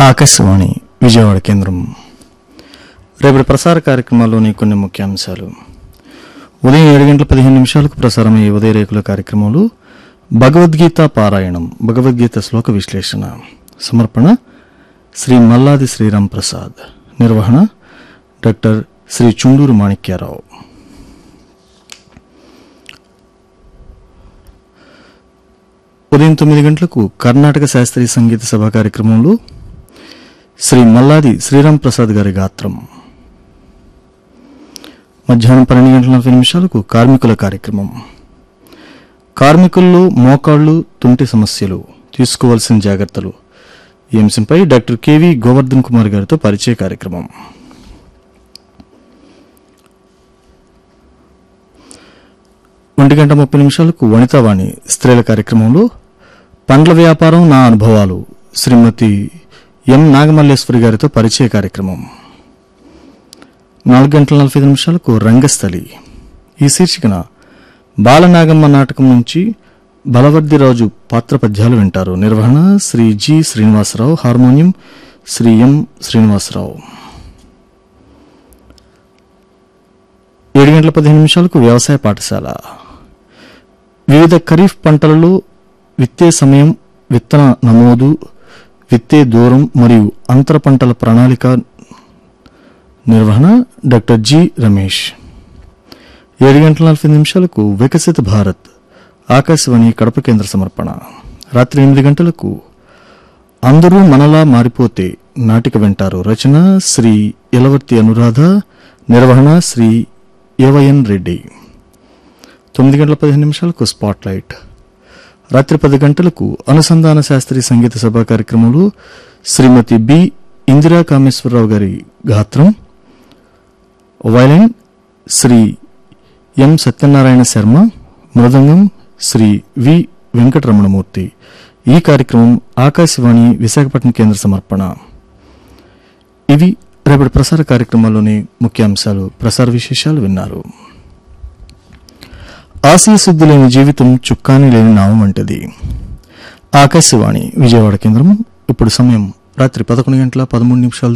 ఆకాశవాణి విజయవాడ కేంద్రం రేపటి ప్రసార కార్యక్రమాల్లోని కొన్ని ముఖ్యాంశాలు ఉదయం ఏడు గంటల పదిహేను నిమిషాలకు ప్రసారమయ్యే ఉదయ రేకుల కార్యక్రమంలో భగవద్గీత పారాయణం భగవద్గీత శ్లోక విశ్లేషణ సమర్పణ శ్రీ మల్లాది శ్రీరామ్ ప్రసాద్ నిర్వహణ డాక్టర్ శ్రీ చుండూరు మాణిక్యారావు ఉదయం తొమ్మిది గంటలకు కర్ణాటక శాస్త్రీయ సంగీత సభ కార్యక్రమంలో శ్రీ మల్లాది శ్రీరామ్ ప్రసాద్ గారి గాత్రం మధ్యాహ్నం పన్నెండు గంటల నలభై నిమిషాలకు కార్మికుల కార్యక్రమం కార్మికుల్లో మోకాళ్లు తుంటి సమస్యలు తీసుకోవాల్సిన జాగ్రత్తలు ఈ అంశంపై డాక్టర్ కెవి గోవర్ధన్ కుమార్ గారితో పరిచయ కార్యక్రమం ఒంటి గంట ముప్పై నిమిషాలకు వనితావాణి స్త్రీల కార్యక్రమంలో పండ్ల వ్యాపారం నా అనుభవాలు శ్రీమతి ఎం నాగమల్లేశ్వరి గారితో పరిచయ కార్యక్రమం నాలుగు గంటల నలభై ఐదు నిమిషాలకు రంగస్థలి ఈ శీర్షికన బాలనాగమ్మ నాటకం నుంచి బలవర్దిరాజు పాత్ర పద్యాలు వింటారు నిర్వహణ Shri G Srinivasarao harmonium Shri M Srinivasarao ఏడు గంటల పదిహేను నిమిషాలకు వ్యవసాయ పాఠశాల వివిధ ఖరీఫ్ పంటలలో విత్తే సమయం విత్తన నమోదు విత్తే దూరం మరియు అంతర పంటల ప్రణాళిక నిర్వహణ డాక్టర్ జి రమేష్ ఏడు గంటల నలభై నిమిషాలకు వికసిత భారత్ ఆకాశవాణి కడప కేంద్ర సమర్పణ రాత్రి ఎనిమిది గంటలకు అందరూ మనలా మారిపోతే నాటిక వింటారు రచన శ్రీ ఇలవర్తి అనురాధ నిర్వహణ శ్రీ ఏవైఎన్ రెడ్డి తొమ్మిది గంటల పదిహేను నిమిషాలకు స్పాట్ లైట్ రాత్రి పది గంటలకు అనుసంధాన శాస్త్రీయ సంగీత సభ కార్యక్రమంలో శ్రీమతి బి ఇందిరా కామేశ్వరరావు గారి గాత్రం violin Shri M Satyanarayana Sharma mridangam Shri V Venkataramanamurthy ఈ కార్యక్రమం ఆకాశవాణి విశాఖపట్నం కేంద్ర సమర్పణ ఇవి రేపటి ప్రసార కార్యక్రమాల్లోని ముఖ్యాంశాలు ప్రసార విశేషాలు విన్నారు ఆశయ శుద్ధి లేని జీవితం చుక్కాని లేని నామం వంటిది ఆకాశవాణి విజయవాడ కేంద్రం ఇప్పుడు సమయం రాత్రి పదకొండు గంటల పదమూడు నిమిషాలు